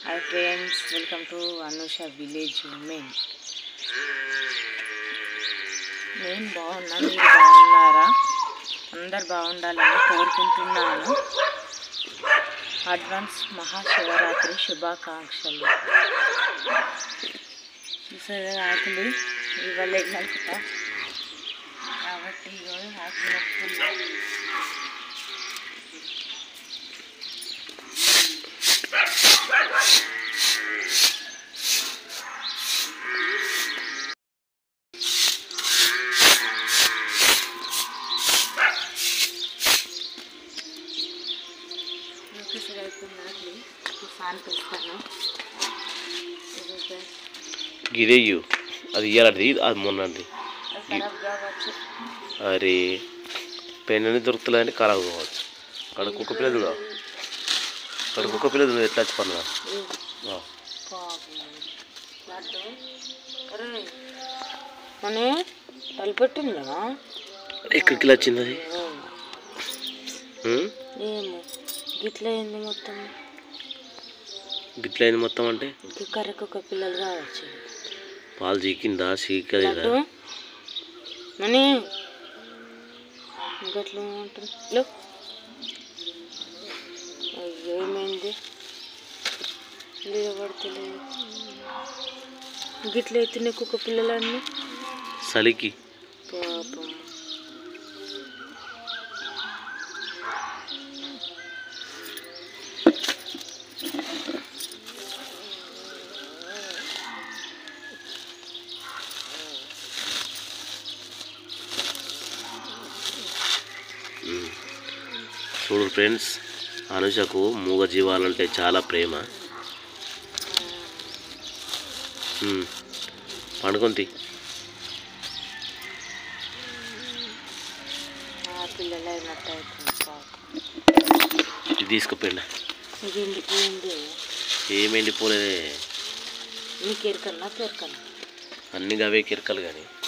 Hi friends welcome to Anusha village women నేను బాగున్నా మీరు బాగున్నారా అందరు బాగుండాలని కోరుకుంటున్నాను అడ్వాన్స్ మహాశివరాత్రి శుభాకాంక్షలు చూసారు ఆకులు ఇవాళ నలుపుతా కాబట్టి ఇగో ఆకులు నొప్పులు ఒకేసారి అయిపోయింది ఫ్యాన్ పెడతాను గిరేయు అది ఇయ్యాలండి అది మొన్నది అది ఖరాబ్ కావచ్చు అరే పెన్ దొరుకుతుందంటే ఖరాబ్ కావచ్చు అక్కడ కుక్క పిల్లలు ఉందా? అక్కడ కుక్క పిల్లలు ఉంది, ఎట్లా వచ్చి పనులు మన తలపెట్టిందా ఎక్కడికి వచ్చింది అది ఉం? ఏమో గిట్ల అయింది మొత్తం గిట్ల అయింది మొత్తం అంటే ఇంక కర్రకొక పిల్లలు కావచ్చు పాలు చీకిందా చీకలేదా లడ్డు మనీ ఇంకట్లా ఉంటుంది లో అయ్యో ఏమైంది లేవడతలేదు గిట్ల అవుతున్నాయి కుక్క పిల్లలన్నీ చలికి పాపం ఉం. చూడు ఫ్రెండ్స్ అనుషకు మూగ జీవాలంటే చాలా ప్రేమ ఉం. పండుకుంది ఆ పిల్లలు అయినట్టు అవుతుంది పాపం ఇది తీసుకుపోయిందా ఇది ఎందుకు ఏంది ఏమైంది పోలేదే నీకు ఎరకన్నా పెరకన్నా అన్ని అవే కిరకలు కానీ